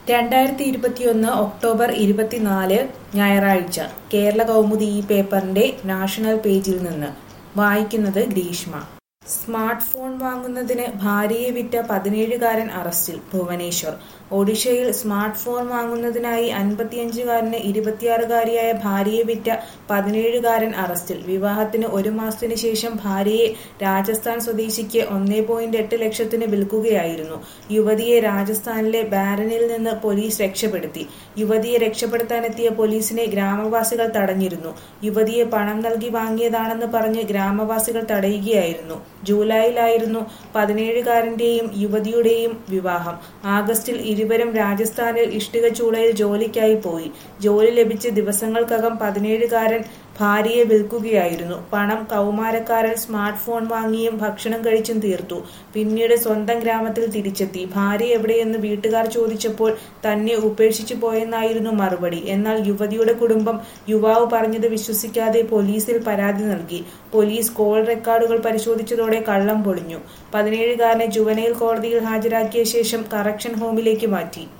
രണ്ടായിരത്തി ഇരുപത്തിയൊന്ന് ഒക്ടോബർ ഇരുപത്തിനാല് ഞായറാഴ്ച കേരള കൗമുദി ഈ പേപ്പറിന്റെ നാഷണൽ പേജിൽ നിന്ന് വായിക്കുന്നത് ഗ്രീഷ്മ സ്മാർട്ട് ഫോൺ വാങ്ങുന്നതിന് ഭാര്യയെ വിറ്റ പതിനേഴുകാരൻ അറസ്റ്റിൽ ഭുവനേശ്വർ ഒഡീഷയിൽ സ്മാർട്ട് ഫോൺ വാങ്ങുന്നതിനായി അൻപത്തിയഞ്ചുകാരന് ഇരുപത്തിയാറുകാരിയായ ഭാര്യയെ വിറ്റ പതിനേഴുകാരൻ അറസ്റ്റിൽ വിവാഹത്തിന് ഒരു മാസത്തിനു ശേഷം ഭാര്യയെ രാജസ്ഥാൻ സ്വദേശിക്ക് ഒന്നേ പോയിന്റ് എട്ട് ലക്ഷത്തിന് വിൽക്കുകയായിരുന്നു യുവതിയെ രാജസ്ഥാനിലെ ബാരനിൽ നിന്ന് പോലീസ് രക്ഷപ്പെടുത്തി യുവതിയെ രക്ഷപ്പെടുത്താനെത്തിയ പോലീസിനെ ഗ്രാമവാസികൾ തടഞ്ഞിരുന്നു യുവതിയെ പണം നൽകി വാങ്ങിയതാണെന്ന് പറഞ്ഞ് ഗ്രാമവാസികൾ തടയുകയായിരുന്നു ജൂലൈയിലായിരുന്നു പതിനേഴുകാരന്റെയും യുവതിയുടെയും വിവാഹം ആഗസ്റ്റിൽ ഇരുവരും രാജസ്ഥാനിൽ ഇഷ്ടിക ചൂളയിൽ ജോലിക്കായി പോയി ജോലി ലഭിച്ച ദിവസങ്ങൾക്കകം പതിനേഴുകാരൻ ഭാര്യയെ വിൽക്കുകയായിരുന്നു പണം കൗമാരക്കാരൻ സ്മാർട്ട് ഫോൺ വാങ്ങിയും ഭക്ഷണം കഴിച്ചും തീർത്തു പിന്നീട് സ്വന്തം ഗ്രാമത്തിൽ തിരിച്ചെത്തി ഭാര്യ എവിടെയെന്ന് വീട്ടുകാർ ചോദിച്ചപ്പോൾ തന്നെ ഉപേക്ഷിച്ചു പോയെന്നായിരുന്നു മറുപടി എന്നാൽ യുവതിയുടെ കുടുംബം യുവാവ് പറഞ്ഞത് വിശ്വസിക്കാതെ പോലീസിൽ പരാതി നൽകി പോലീസ് കോൾ റെക്കോർഡുകൾ പരിശോധിച്ചതോടെ കള്ളം പൊളിഞ്ഞു പതിനേഴുകാരനെ ജുവനൈൽ കോടതിയിൽ ഹാജരാക്കിയ ശേഷം കറക്ഷൻ ഹോമിലേക്ക് മാറ്റി